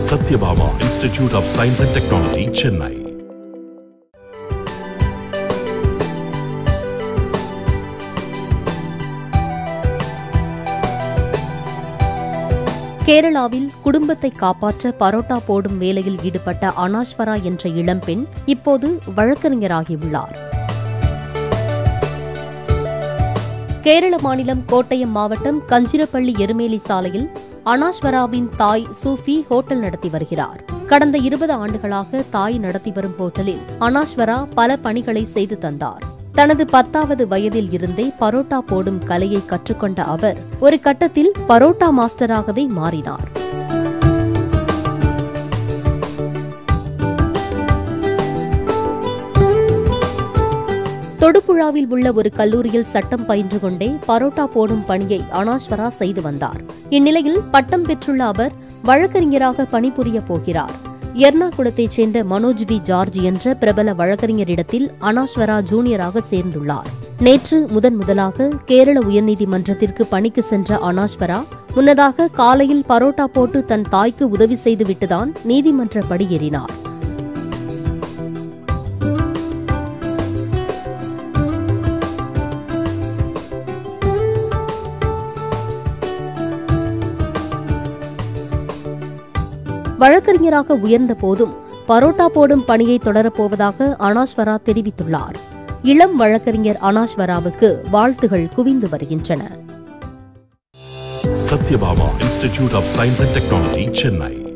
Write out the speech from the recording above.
Satyabama Institute of Science and Technology, Chennai. கேரளாவில் குடும்பத்தை காப்பாற்ற பரோட்டா போடும் வேலையில் ஈடுபட்ட அனாஸ்வரா என்ற இளம்பெண் இப்போது வழக்கறிஞராகியுள்ளார் கேரள மாநிலம் கோட்டயம் மாவட்டம் கஞ்சிரப்பள்ளி எருமேலி சாலையில் அனாஸ்வராவின் தாய் சூஃபி ஹோட்டல் நடத்தி வருகிறார் கடந்த இருபது ஆண்டுகளாக தாய் நடத்தி வரும் ஹோட்டலில் அனாஸ்வரா பல பணிகளை செய்து தந்தார் தனது பத்தாவது வயதில் இருந்தே பரோட்டா போடும் கலையை கற்றுக்கொண்ட அவர் ஒரு கட்டத்தில் பரோட்டா மாஸ்டராகவே மாறினார் தொடுபுழாவில் உள்ள ஒரு கல்லூரியில் சட்டம் பயின்று கொண்டே பரோட்டா போடும் பணியை அனாஸ்வரா செய்து வந்தார் இந்நிலையில் பட்டம் பெற்றுள்ள அவர் வழக்கறிஞராக பணிபுரிய போகிறார் எர்ணாகுளத்தைச் சேர்ந்த மனோஜ் வி ஜார்ஜ் என்ற பிரபல வழக்கறிஞரிடத்தில் அனாஸ்வரா ஜூனியராக சேர்ந்துள்ளார் நேற்று முதன் முதலாக கேரள உயர்நீதிமன்றத்திற்கு பணிக்கு சென்ற அனாஸ்வரா முன்னதாக காலையில் பரோட்டா போட்டு தன் தாய்க்கு உதவி செய்துவிட்டுதான் நீதிமன்ற படியேறினார் வழக்கறிஞராக உயர்ந்த போதும் பரோட்டா போடும் பணியை தொடரப்போவதாக அனாஸ்வரா தெரிவித்துள்ளார் இளம் வழக்கறிஞர் அனாஸ்வராவுக்கு வாழ்த்துகள் குவிந்து வருகின்றன Satyabama Institute of Science and Technology, Chennai.